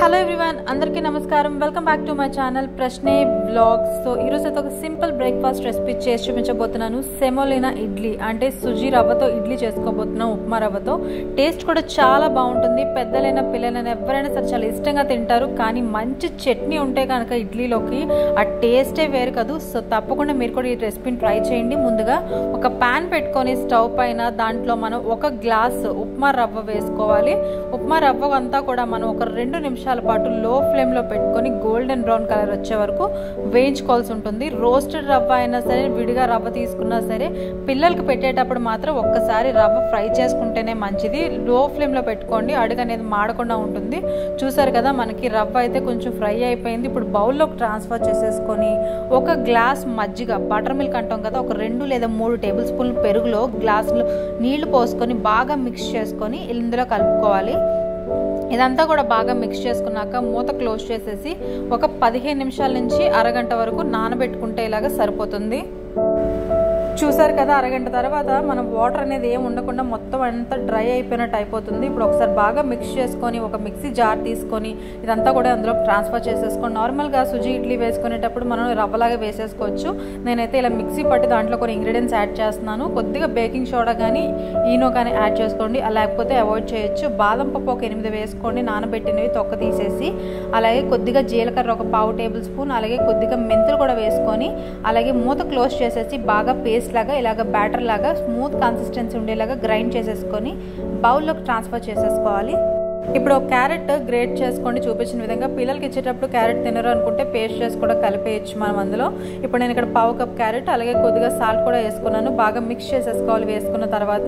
hello everyone అందరికీ నమస్కారం welcome back to my channel ప్రశ్నే బ్లాగ్స్ సో ఈరోజు అయితే ఒక సింపుల్ బ్రేక్ఫాస్ట్ రెసిపీ చేసి చూపించబోతున్నాను సెమోలినా ఇడ్లీ అంటే సుజీ రవ్వతో ఇడ్లీ చేసుకోబోతున్నాం ఉప్మా రవ్వతో టేస్ట్ కూడా చాలా బాగుంటుంది పెద్దలైన పిల్లలైనా ఎవరైనా సరే చాలా ఇష్టంగా తింటారు కానీ మంచి చట్నీ ఉంటే కనుక ఇడ్లీలోకి ఆ టేస్టే వేరు కాదు సో తప్పకుండా మీరు కూడా ఈ రెసిపీని ట్రై చేయండి ముందుగా ఒక ప్యాన్ పెట్టుకొని స్టవ్ పైన దాంట్లో మనం ఒక గ్లాస్ ఉప్మా రవ్వ వేసుకోవాలి ఉప్మా రవ్వ అంతా కూడా మనం ఒక రెండు నిమిషాల పాటు లో ఫ్లేమ్లో పెట్టుకొని గోల్డెన్ బ్రౌన్ కలర్ వచ్చే వరకు వేయించుకోవాల్సి ఉంటుంది రోస్టెడ్ రవ్వ అయినా సరే విడిగా రవ్వ తీసుకున్నా సరే పిల్లలకి పెట్టేటప్పుడు మాత్రం ఒక్కసారి రవ్వ ఫ్రై చేసుకుంటేనే మంచిది లో ఫ్లేమ్లో పెట్టుకోండి అడుగు అనేది మాడకుండా ఉంటుంది చూసారు కదా మనకి రవ్వ అయితే కొంచెం ఫ్రై అయిపోయింది ఇప్పుడు బౌల్లోకి ట్రాన్స్ఫర్ చేసేసుకొని ఒక గ్లాస్ మజ్జిగ బటర్ మిల్క్ అంటాం కదా ఒక రెండు లేదా మూడు టేబుల్ స్పూన్లు పెరుగులో గ్లాసులు నీళ్లు పోసుకొని బాగా మిక్స్ చేసుకొని ఇందులో కలుపుకోవాలి ఇదంతా కూడా బాగా మిక్స్ చేసుకున్నాక మూత క్లోజ్ చేసేసి ఒక పదిహేను నిమిషాల నుంచి అరగంట వరకు నానబెట్టుకుంటే ఇలాగ సరిపోతుంది చూసారు కదా అరగంట తర్వాత మనం వాటర్ అనేది ఏం ఉండకుండా మొత్తం అంతా డ్రై అయిపోయినట్టు అయిపోతుంది ఇప్పుడు ఒకసారి బాగా మిక్స్ చేసుకొని ఒక మిక్సీ జార్ తీసుకొని ఇదంతా కూడా అందులో ట్రాన్స్ఫర్ చేసేసుకోండి నార్మల్గా సుజీ ఇడ్లీ వేసుకునేటప్పుడు మనం రవ్వలాగా వేసేసుకోవచ్చు నేనైతే ఇలా మిక్సీ పట్టి దాంట్లో కొన్ని ఇంగ్రీడియంట్స్ యాడ్ చేస్తున్నాను కొద్దిగా బేకింగ్ సోడా కానీ ఈనో కానీ యాడ్ చేసుకోండి లేకపోతే అవాయిడ్ చేయొచ్చు బాదం పప్పు ఒక ఎనిమిది వేసుకోండి నానబెట్టినవి తొక్క తీసేసి అలాగే కొద్దిగా జీలకర్ర ఒక పావు టేబుల్ స్పూన్ అలాగే కొద్దిగా మెంతులు కూడా వేసుకొని అలాగే మూత క్లోజ్ చేసేసి బాగా పేస్ట్ లాగా ఇలాగ బ్యాటర్ లాగా స్మూత్ కన్సిస్టెన్సీ ఉండేలాగా గ్రైండ్ చేసేసుకొని బౌల్లోకి ట్రాన్స్ఫర్ చేసేసుకోవాలి ఇప్పుడు ఒక క్యారెట్ గ్రేట్ చేసుకోండి చూపించిన విధంగా పిల్లలకి ఇచ్చేటప్పుడు క్యారెట్ తినరు అనుకుంటే పేస్ట్ చేసి కూడా కలిపేయచ్చు మనం అందులో ఇప్పుడు నేను ఇక్కడ పావు కప్ క్యారెట్ అలాగే కొద్దిగా సాల్ట్ కూడా వేసుకున్నాను బాగా మిక్స్ చేసేసుకోవాలి వేసుకున్న తర్వాత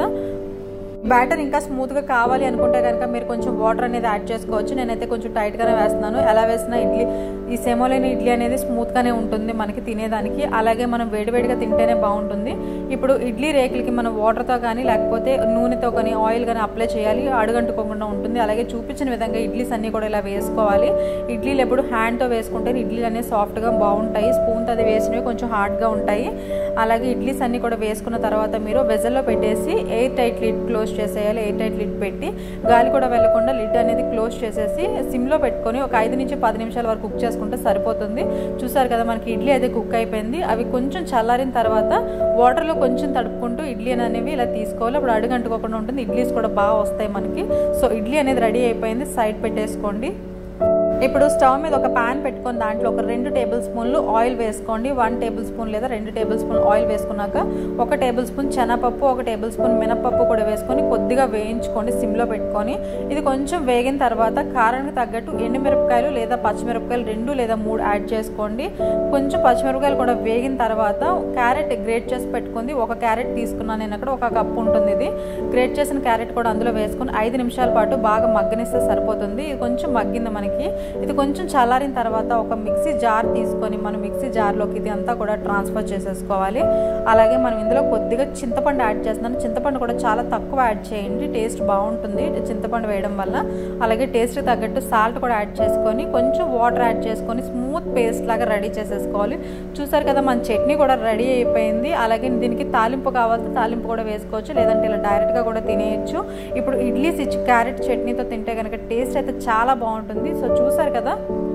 బ్యాటర్ ఇంకా స్మూత్గా కావాలి అనుకుంటే కనుక మీరు కొంచెం వాటర్ అనేది యాడ్ చేసుకోవచ్చు నేనైతే కొంచెం టైట్గానే వేస్తున్నాను ఎలా వేసినా ఇడ్లీ ఈ సెమోలేని ఇడ్లీ అనేది స్మూత్గానే ఉంటుంది మనకి తినేదానికి అలాగే మనం వేడివేడిగా తింటేనే బాగుంటుంది ఇప్పుడు ఇడ్లీ రేకులకి మనం వాటర్తో కానీ లేకపోతే నూనెతో కానీ ఆయిల్ కానీ అప్లై చేయాలి అడుగంటుకోకుండా ఉంటుంది అలాగే చూపించిన విధంగా ఇడ్లీస్ అన్నీ కూడా ఇలా వేసుకోవాలి ఇడ్లీలు ఎప్పుడు హ్యాండ్తో వేసుకుంటే ఇడ్లీలు అనేవి సాఫ్ట్గా బాగుంటాయి స్పూన్తో అది వేసినవి కొంచెం హార్డ్గా ఉంటాయి అలాగే ఇడ్లీస్ అన్నీ కూడా వేసుకున్న తర్వాత మీరు వెజల్లో పెట్టేసి ఎయిర్ టైట్ లిడ్ క్లోజ్ చేసేయాలి ఎయిర్ టైట్ లిడ్ పెట్టి గాలి కూడా వెళ్లకుండా లిడ్ అనేది క్లోజ్ చేసేసి సిమ్లో పెట్టుకొని ఒక ఐదు నుంచి పది నిమిషాల వరకు కుక్ చేసుకుంటే సరిపోతుంది చూసారు కదా మనకి ఇడ్లీ అయితే కుక్ అయిపోయింది అవి కొంచెం చల్లారిన తర్వాత వాటర్లో కొంచెం తడుపుకుంటూ ఇడ్లీ అనేవి ఇలా తీసుకోవాలి అప్పుడు అడుగు అంటుకోకుండా ఉంటుంది ఇడ్లీస్ కూడా బాగా వస్తాయి మనకి సో ఇడ్లీ అనేది రెడీ అయిపోయింది సైడ్ పెట్టేసుకోండి ఇప్పుడు స్టవ్ మీద ఒక ప్యాన్ పెట్టుకొని దాంట్లో ఒక రెండు టేబుల్ స్పూన్లు ఆయిల్ వేసుకోండి వన్ టేబుల్ స్పూన్ లేదా రెండు టేబుల్ స్పూన్ ఆయిల్ వేసుకున్నాక ఒక టేబుల్ స్పూన్ శనగపప్పు ఒక టేబుల్ స్పూన్ మినపప్పు కూడా వేసుకొని కొద్దిగా వేయించుకోండి సిమ్లో పెట్టుకొని ఇది కొంచెం వేగిన తర్వాత కారానికి తగ్గట్టు ఎండుమిరపకాయలు లేదా పచ్చిమిరపకాయలు రెండు లేదా మూడు యాడ్ చేసుకోండి కొంచెం పచ్చిమిరపకాయలు కూడా వేగిన తర్వాత క్యారెట్ గ్రేట్ చేసి పెట్టుకుంది ఒక క్యారెట్ తీసుకున్నాను నేను అక్కడ ఒక కప్పు ఉంటుంది ఇది గ్రేట్ చేసిన క్యారెట్ కూడా అందులో వేసుకొని ఐదు నిమిషాల పాటు బాగా మగ్గనిస్తే సరిపోతుంది ఇది కొంచెం మగ్గింది మనకి ఇది కొంచెం చల్లారిన తర్వాత ఒక మిక్సీ జార్ తీసుకొని మనం మిక్సీ జార్లోకి ఇది అంతా కూడా ట్రాన్స్ఫర్ చేసేసుకోవాలి అలాగే మనం ఇందులో కొద్దిగా చింతపండు యాడ్ చేస్తున్నాను చింతపండు కూడా చాలా తక్కువ యాడ్ చేయండి టేస్ట్ బాగుంటుంది చింతపండు వేయడం వల్ల అలాగే టేస్ట్ తగ్గట్టు సాల్ట్ కూడా యాడ్ చేసుకొని కొంచెం వాటర్ యాడ్ చేసుకొని స్మూత్ పేస్ట్ లాగా రెడీ చేసేసుకోవాలి చూసారు కదా మన చట్నీ కూడా రెడీ అయిపోయింది అలాగే దీనికి తాలింపు కావాలంటే తాలింపు కూడా వేసుకోవచ్చు లేదంటే ఇలా డైరెక్ట్గా కూడా తినేయచ్చు ఇప్పుడు ఇడ్లీస్ ఇచ్చి క్యారెట్ చట్నీతో తింటే కనుక టేస్ట్ అయితే చాలా బాగుంటుంది సో చూసారు కదా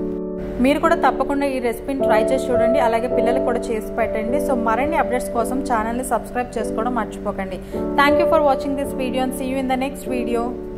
మీరు కూడా తప్పకుండా ఈ రెసిపీని ట్రై చేసి చూడండి అలాగే పిల్లలకు కూడా చేసి పెట్టండి సో మరిన్ని అప్డేట్స్ కోసం ఛానల్ని సబ్స్క్రైబ్ చేసుకోవడం మర్చిపోకండి thank you for watching this video and see you in the next video